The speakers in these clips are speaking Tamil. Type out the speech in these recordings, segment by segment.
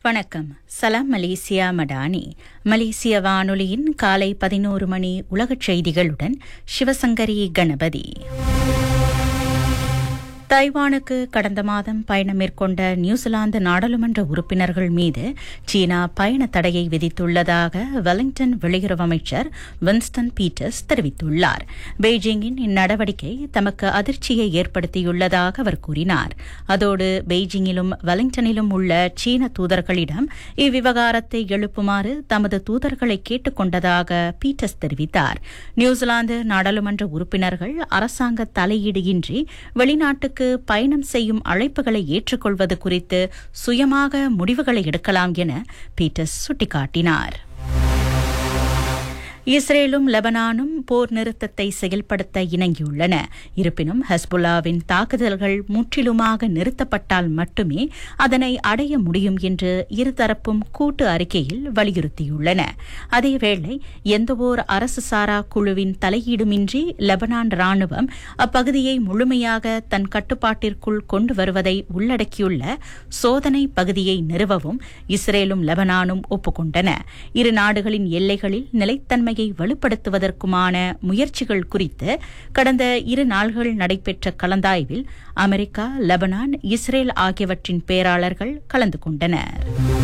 வணக்கம் சலாம் மலேசியா மடானி மலேசிய வானொலியின் காலை பதினோரு மணி உலகச் செய்திகளுடன் சிவசங்கரி கணபதி தைவானுக்கு கடந்த மாதம் பயணம் மேற்கொண்ட நியூசிலாந்து நாடாளுமன்ற உறுப்பினர்கள் மீது சீனா பயண தடையை விதித்துள்ளதாக வெலிங்டன் வெளியுறவு அமைச்சர் வின்ஸ்டன் பீட்டர்ஸ் தெரிவித்துள்ளார் பெய்ஜிங்கின் இந்நடவடிக்கை தமக்கு அதிர்ச்சியை ஏற்படுத்தியுள்ளதாக அவர் கூறினார் அதோடு பெய்ஜிங்கிலும் வெலிங்டனிலும் உள்ள சீன தூதர்களிடம் இவ்விவகாரத்தை எழுப்புமாறு தமது தூதர்களை கேட்டுக் கொண்டதாக பீட்டர்ஸ் தெரிவித்தார் நியூசிலாந்து நாடாளுமன்ற உறுப்பினர்கள் அரசாங்க தலையீடு இன்றி வெளிநாட்டுக்கு பயணம் செய்யும் அழைப்புகளை ஏற்றுக்கொள்வது குறித்து சுயமாக முடிவுகளை எடுக்கலாம் என பீட்டர்ஸ் சுட்டிக்காட்டினார் இஸ்ரேலும் லெபனானும் போர் நிறுத்தத்தை செயல்படுத்த இணங்கியுள்ளன இருப்பினும் ஹஸ்புல்லாவின் தாக்குதல்கள் முற்றிலுமாக நிறுத்தப்பட்டால் மட்டுமே அதனை அடைய முடியும் என்று இருதரப்பும் கூட்டு அறிக்கையில் வலியுறுத்தியுள்ளன அதேவேளை எந்தவோர் அரசு சாரா குழுவின் தலையீடுமின்றி லெபனான் ராணுவம் அப்பகுதியை முழுமையாக தன் கட்டுப்பாட்டிற்குள் கொண்டு வருவதை உள்ளடக்கியுள்ள சோதனை பகுதியை நிறுவவும் இஸ்ரேலும் லெபனானும் ஒப்புக்கொண்டன இரு நாடுகளின் எல்லைகளில் நிலைத்தன்மை நிலைமையை வலுப்படுத்துவதற்குமான முயற்சிகள் குறித்து கடந்த இரு நாள்கள் நடைபெற்ற கலந்தாய்வில் அமெரிக்கா லெபனான் இஸ்ரேல் ஆகியவற்றின் பேராளர்கள் கலந்து கொண்டனர்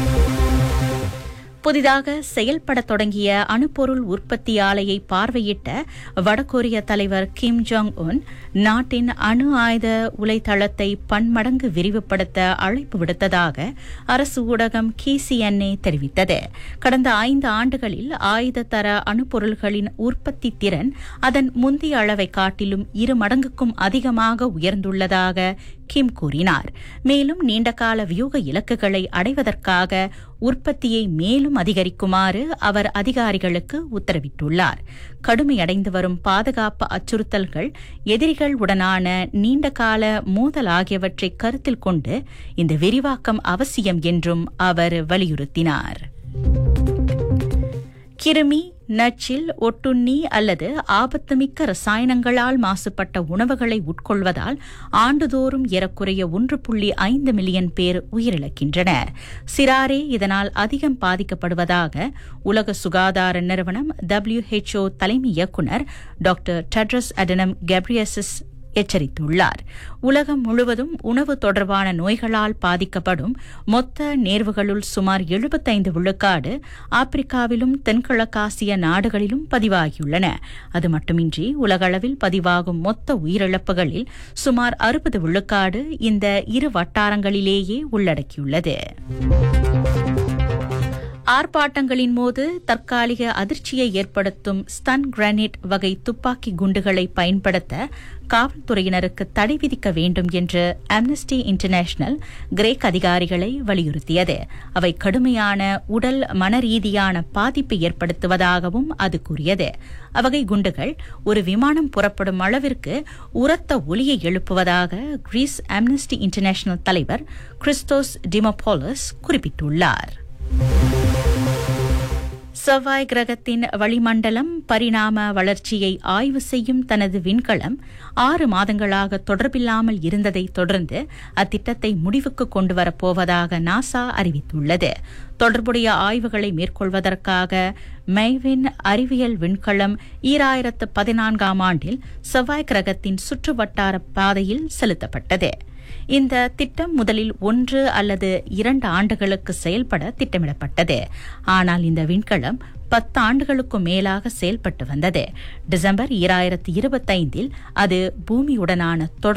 புதிதாக செயல்பட தொடங்கிய அணுப்பொருள் உற்பத்தி ஆலையை பார்வையிட்ட வடகொரிய தலைவர் கிம் ஜாங் உன் நாட்டின் அணு ஆயுத உலைத்தளத்தை பன்மடங்கு விரிவுபடுத்த அழைப்பு விடுத்ததாக அரசு ஊடகம் கேசிஎன்ஏ தெரிவித்தது கடந்த ஐந்து ஆண்டுகளில் ஆயுத தர அணுப்பொருள்களின் உற்பத்தி திறன் அதன் முந்தைய அளவை காட்டிலும் இரு மடங்குக்கும் அதிகமாக உயர்ந்துள்ளதாக கிம் கூறினார் மேலும் நீண்டகால வியூக இலக்குகளை அடைவதற்காக உற்பத்தியை மேலும் அதிகரிக்குமாறு அவர் அதிகாரிகளுக்கு உத்தரவிட்டுள்ளார் கடுமையடைந்து வரும் பாதுகாப்பு அச்சுறுத்தல்கள் எதிரிகள் உடனான நீண்டகால மோதல் ஆகியவற்றை கருத்தில் கொண்டு இந்த விரிவாக்கம் அவசியம் என்றும் அவர் வலியுறுத்தினார் கிருமி நச்சில் ஒட்டுண்ணி அல்லது ஆபத்துமிக்க ரசாயனங்களால் மாசுபட்ட உணவுகளை உட்கொள்வதால் ஆண்டுதோறும் ஏறக்குறைய ஒன்று புள்ளி ஐந்து மில்லியன் பேர் உயிரிழக்கின்றனர் சிராரே இதனால் அதிகம் பாதிக்கப்படுவதாக உலக சுகாதார நிறுவனம் டபிள்யூஹெச்ஓ தலைமை இயக்குநர் டாக்டர் டட்ரஸ் அடனம் கெப்ரியசஸ் எச்சரித்துள்ளார் உலகம் முழுவதும் உணவு தொடர்பான நோய்களால் பாதிக்கப்படும் மொத்த நேர்வுகளுள் சுமார் எழுபத்தைந்து விழுக்காடு ஆப்பிரிக்காவிலும் தென்கிழக்காசிய நாடுகளிலும் பதிவாகியுள்ளன அது மட்டுமின்றி உலகளவில் பதிவாகும் மொத்த உயிரிழப்புகளில் சுமார் அறுபது விழுக்காடு இந்த இரு வட்டாரங்களிலேயே உள்ளடக்கியுள்ளது ஆர்ப்பாட்டங்களின் போது தற்காலிக அதிர்ச்சியை ஏற்படுத்தும் ஸ்டன் கிரானைட் வகை துப்பாக்கி குண்டுகளை பயன்படுத்த காவல்துறையினருக்கு தடை விதிக்க வேண்டும் என்று அம்னஸ்டி இன்டர்நேஷனல் கிரேக் அதிகாரிகளை வலியுறுத்தியது அவை கடுமையான உடல் மனரீதியான பாதிப்பை ஏற்படுத்துவதாகவும் அது கூறியது அவ்வகை குண்டுகள் ஒரு விமானம் புறப்படும் அளவிற்கு உரத்த ஒலியை எழுப்புவதாக கிரீஸ் அம்னஸ்டி இன்டர்நேஷனல் தலைவர் கிறிஸ்டோஸ் டிமோபோலஸ் குறிப்பிட்டுள்ளார் செவ்வாய் கிரகத்தின் வளிமண்டலம் பரிணாம வளர்ச்சியை ஆய்வு செய்யும் தனது விண்கலம் ஆறு மாதங்களாக தொடர்பில்லாமல் இருந்ததை தொடர்ந்து அத்திட்டத்தை முடிவுக்கு கொண்டுவரப் போவதாக நாசா அறிவித்துள்ளது தொடர்புடைய ஆய்வுகளை மேற்கொள்வதற்காக மெய்வின் அறிவியல் விண்கலம் ஈராயிரத்து பதினான்காம் ஆண்டில் செவ்வாய் கிரகத்தின் சுற்றுவட்டார பாதையில் செலுத்தப்பட்டது இந்த திட்டம் முதலில் ஒன்று அல்லது இரண்டு ஆண்டுகளுக்கு செயல்பட திட்டமிடப்பட்டது ஆனால் இந்த விண்கலம் பத்து ஆண்டுகளுக்கும் மேலாக செயல்பட்டு வந்தது டிசம்பர் ஈராயிரத்தி இருபத்தைந்தில் அது பூமியுடனான தொடர்